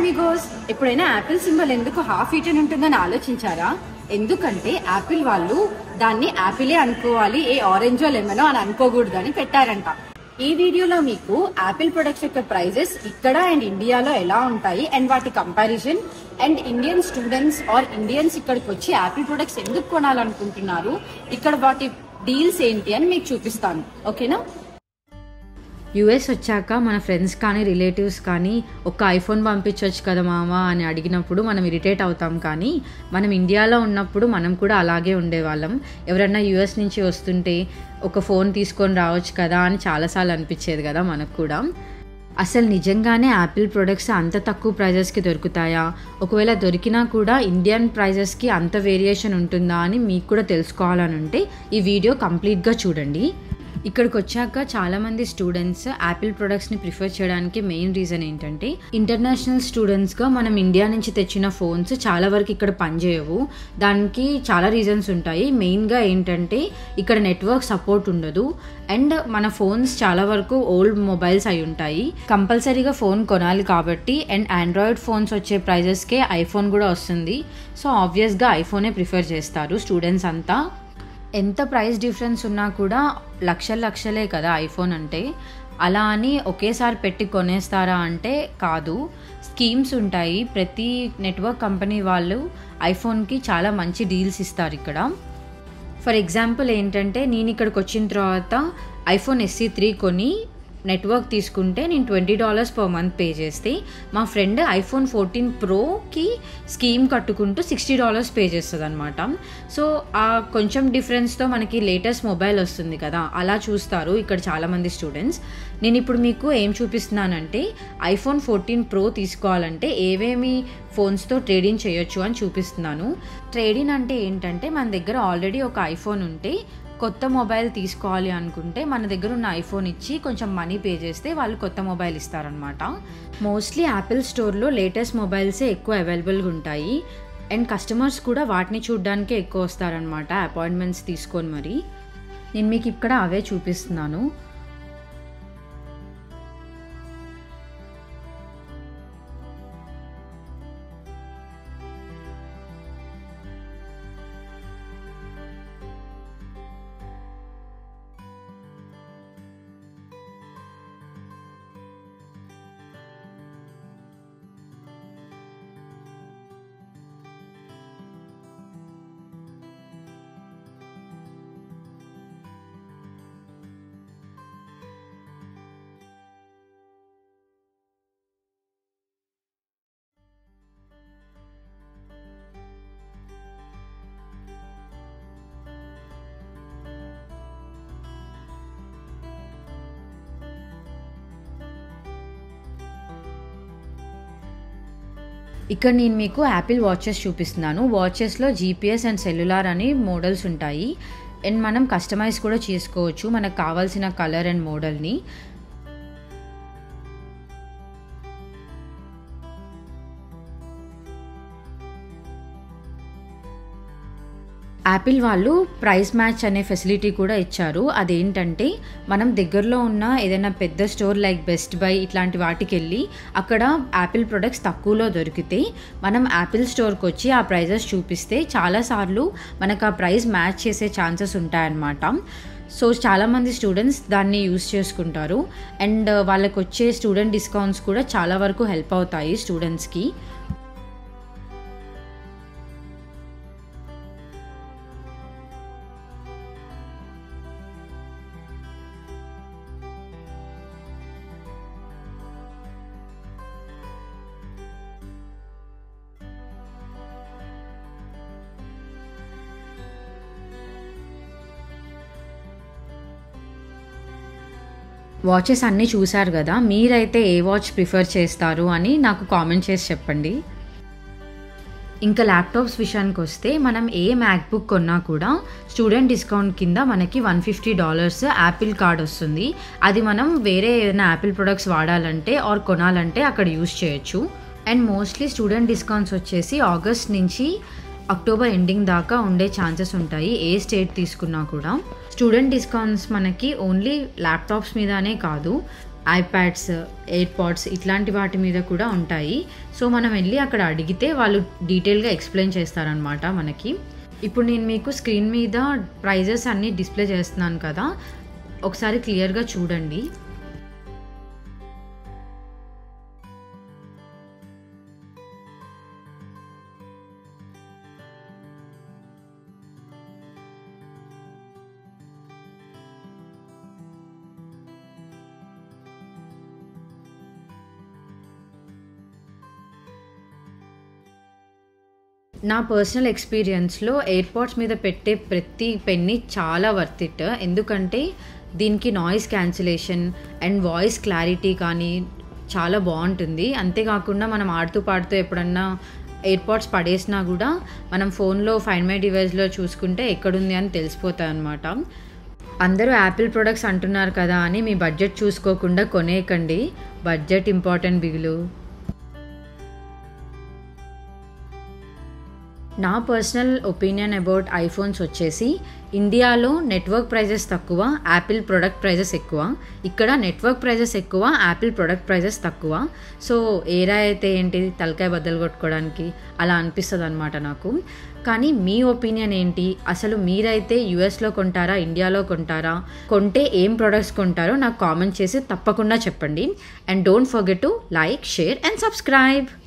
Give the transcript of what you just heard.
Amigos ఎప్పుడైనా Apple symbol ఎందుకు half eaten ఉంటుందని ఆలోచించారా ఎందుకంటే యాపిల్ వాళ్ళు దాన్ని యాపిలే అనుకోవాలి ఏ ఆరెంజో లెమనో అని అనుకోకూడదని పెట్టారంట ఈ వీడియోలో మీకు యాపిల్ ప్రొడక్ట్స్ యొక్క ప్రైజెస్ ఇక్కడ అండ్ ఇండియాలో ఎలా ఉంటాయి అండ్ వాటి comparison and Indian students or Indians ఇక్కడికి వచ్చి యాపిల్ ప్రొడక్ట్స్ ఎందుకు కొనాలనుకుంటున్నారు ఇక్కడ వాటి డీల్స్ ఏంటి అని మీకు చూపిస్తాను ఓకేనా యుఎస్ వచ్చాక మన ఫ్రెండ్స్ కానీ రిలేటివ్స్ కానీ ఒక ఐఫోన్ పంపించవచ్చు కదా మామ అని అడిగినప్పుడు మనం ఇరిటేట్ అవుతాం కానీ మనం ఇండియాలో ఉన్నప్పుడు మనం కూడా అలాగే ఉండేవాళ్ళం ఎవరన్నా యుఎస్ నుంచి వస్తుంటే ఒక ఫోన్ తీసుకొని రావచ్చు కదా అని చాలాసార్లు అనిపించేది కదా మనకు కూడా అసలు నిజంగానే యాపిల్ ప్రొడక్ట్స్ అంత తక్కువ ప్రైజెస్కి దొరుకుతాయా ఒకవేళ దొరికినా కూడా ఇండియన్ ప్రైజెస్కి అంత వేరియేషన్ ఉంటుందా అని మీకు కూడా తెలుసుకోవాలని ఉంటే ఈ వీడియో కంప్లీట్గా చూడండి ఇక్కడికి వచ్చాక చాలామంది స్టూడెంట్స్ యాపిల్ ప్రొడక్ట్స్ని ప్రిఫర్ చేయడానికి మెయిన్ రీజన్ ఏంటంటే ఇంటర్నేషనల్ స్టూడెంట్స్గా మనం ఇండియా నుంచి తెచ్చిన ఫోన్స్ చాలా వరకు ఇక్కడ పనిచేయవు దానికి చాలా రీజన్స్ ఉంటాయి మెయిన్గా ఏంటంటే ఇక్కడ నెట్వర్క్ సపోర్ట్ ఉండదు అండ్ మన ఫోన్స్ చాలా వరకు ఓల్డ్ మొబైల్స్ అయి ఉంటాయి కంపల్సరీగా ఫోన్ కొనాలి కాబట్టి అండ్ ఆండ్రాయిడ్ ఫోన్స్ వచ్చే ప్రైజెస్కే ఐఫోన్ కూడా వస్తుంది సో ఆబ్వియస్గా ఐఫోనే ప్రిఫర్ చేస్తారు స్టూడెంట్స్ అంతా ఎంత ప్రైస్ డిఫరెన్స్ ఉన్నా కూడా లక్షల లక్షలే కదా ఐఫోన్ అంటే అలా అని ఒకేసారి పెట్టి కొనేస్తారా అంటే కాదు స్కీమ్స్ ఉంటాయి ప్రతి నెట్వర్క్ కంపెనీ వాళ్ళు ఐఫోన్కి చాలా మంచి డీల్స్ ఇస్తారు ఇక్కడ ఫర్ ఎగ్జాంపుల్ ఏంటంటే నేను ఇక్కడికి వచ్చిన తర్వాత ఐఫోన్ ఎస్సీ త్రీ కొని నెట్వర్క్ తీసుకుంటే నేను twenty dollars per month pay చేస్తే మా ఫ్రెండ్ ఐఫోన్ ఫోర్టీన్ ప్రోకి స్కీమ్ కట్టుకుంటూ సిక్స్టీ డాలర్స్ పే చేస్తుంది అనమాట సో ఆ కొంచెం డిఫరెన్స్తో మనకి లేటెస్ట్ మొబైల్ వస్తుంది కదా అలా చూస్తారు ఇక్కడ చాలామంది స్టూడెంట్స్ నేను ఇప్పుడు మీకు ఏం చూపిస్తున్నానంటే ఐఫోన్ ఫోర్టీన్ ప్రో తీసుకోవాలంటే ఏవేమి ఫోన్స్తో ట్రేడింగ్ చేయొచ్చు అని చూపిస్తున్నాను ట్రేడింగ్ అంటే ఏంటంటే మన దగ్గర ఆల్రెడీ ఒక ఐఫోన్ ఉంటే కొత్త మొబైల్ తీసుకోవాలి అనుకుంటే మన దగ్గర ఉన్న ఐఫోన్ ఇచ్చి కొంచెం మనీ పే చేస్తే వాళ్ళు కొత్త మొబైల్ ఇస్తారనమాట మోస్ట్లీ యాపిల్ స్టోర్లో లేటెస్ట్ మొబైల్సే ఎక్కువ అవైలబుల్గా ఉంటాయి అండ్ కస్టమర్స్ కూడా వాటిని చూడడానికే ఎక్కువ వస్తారనమాట అపాయింట్మెంట్స్ తీసుకొని మరి నేను మీకు ఇక్కడ అవే చూపిస్తున్నాను ఇక్కడ నేను మీకు యాపిల్ వాచెస్ చూపిస్తున్నాను వాచెస్లో జీపీఎస్ అండ్ సెల్యులార్ అని మోడల్స్ ఉంటాయి అండ్ మనం కస్టమైజ్ కూడా చేసుకోవచ్చు మనకు కావాల్సిన కలర్ అండ్ మోడల్ని యాపిల్ వాళ్ళు ప్రైస్ మ్యాచ్ అనే ఫెసిలిటీ కూడా ఇచ్చారు అదేంటంటే మనం దగ్గరలో ఉన్న ఏదైనా పెద్ద స్టోర్ లైక్ బెస్ట్ బై ఇట్లాంటి వాటికి వెళ్ళి అక్కడ యాపిల్ ప్రొడక్ట్స్ తక్కువలో దొరికితే మనం యాపిల్ స్టోర్కి వచ్చి ఆ ప్రైజెస్ చూపిస్తే చాలాసార్లు మనకు ఆ ప్రైస్ మ్యాచ్ చేసే ఛాన్సెస్ ఉంటాయన్నమాట సో చాలామంది స్టూడెంట్స్ దాన్ని యూస్ చేసుకుంటారు అండ్ వాళ్ళకి వచ్చే స్టూడెంట్ డిస్కౌంట్స్ కూడా చాలా వరకు హెల్ప్ అవుతాయి స్టూడెంట్స్కి వాచెస్ అన్నీ చూశారు కదా మీరైతే ఏ వాచ్ ప్రిఫర్ చేస్తారు అని నాకు కామెంట్ చేసి చెప్పండి ఇంకా ల్యాప్టాప్స్ విషయానికి వస్తే మనం ఏ మ్యాక్బుక్ కొన్నా కూడా స్టూడెంట్ డిస్కౌంట్ కింద మనకి one fifty dollars Apple card వస్తుంది అది మనం వేరే ఏదైనా యాపిల్ ప్రొడక్ట్స్ వాడాలంటే ఆర్ కొనాలంటే అక్కడ యూస్ చేయొచ్చు అండ్ మోస్ట్లీ స్టూడెంట్ డిస్కౌంట్స్ వచ్చేసి ఆగస్ట్ నుంచి అక్టోబర్ ఎండింగ్ దాకా ఉండే ఛాన్సెస్ ఉంటాయి ఏ స్టేట్ తీసుకున్నా కూడా స్టూడెంట్ డిస్కౌంట్స్ మనకి ఓన్లీ ల్యాప్టాప్స్ మీదనే కాదు ఐప్యాడ్స్ ఎయిర్పాడ్స్ ఇట్లాంటి వాటి మీద కూడా ఉంటాయి సో మనం వెళ్ళి అక్కడ అడిగితే వాళ్ళు డీటెయిల్గా ఎక్స్ప్లెయిన్ చేస్తారనమాట మనకి ఇప్పుడు నేను మీకు స్క్రీన్ మీద ప్రైజెస్ అన్నీ డిస్ప్లే చేస్తున్నాను కదా ఒకసారి క్లియర్గా చూడండి నా పర్సనల్ ఎక్స్పీరియన్స్లో ఎయిర్పోర్ట్స్ మీద పెట్టే ప్రతి పెన్ని చాలా వర్త్ ఇట్ ఎందుకంటే దీనికి noise cancellation and voice clarity కానీ చాలా బాగుంటుంది అంతేకాకుండా మనం ఆడుతూ పాడుతూ ఎప్పుడన్నా ఎయిర్పోర్ట్స్ పడేసినా కూడా మనం ఫోన్లో ఫైన్ మై డివైస్లో చూసుకుంటే ఎక్కడుంది అని తెలిసిపోతాయి అనమాట అందరూ యాపిల్ ప్రొడక్ట్స్ అంటున్నారు కదా అని మీ బడ్జెట్ చూసుకోకుండా కొనేయకండి బడ్జెట్ ఇంపార్టెంట్ బిగులు నా పర్సనల్ ఒపీనియన్ అబౌట్ ఐఫోన్స్ వచ్చేసి ఇండియాలో నెట్వర్క్ ప్రైజెస్ తక్కువ యాపిల్ ప్రొడక్ట్ ప్రైజెస్ ఎక్కువ ఇక్కడ నెట్వర్క్ ప్రైజెస్ ఎక్కువ యాపిల్ ప్రొడక్ట్ ప్రైజెస్ తక్కువ సో ఏరా అయితే ఏంటి తలకాయ బద్దలు కొట్టుకోవడానికి అలా అనిపిస్తుంది అనమాట నాకు కానీ మీ ఒపీనియన్ ఏంటి అసలు మీరైతే యూఎస్లో కొంటారా ఇండియాలో కొంటారా కొంటే ఏం ప్రొడక్ట్స్ కొంటారో నాకు కామెంట్ చేసి తప్పకుండా చెప్పండి and don't forget to like share and subscribe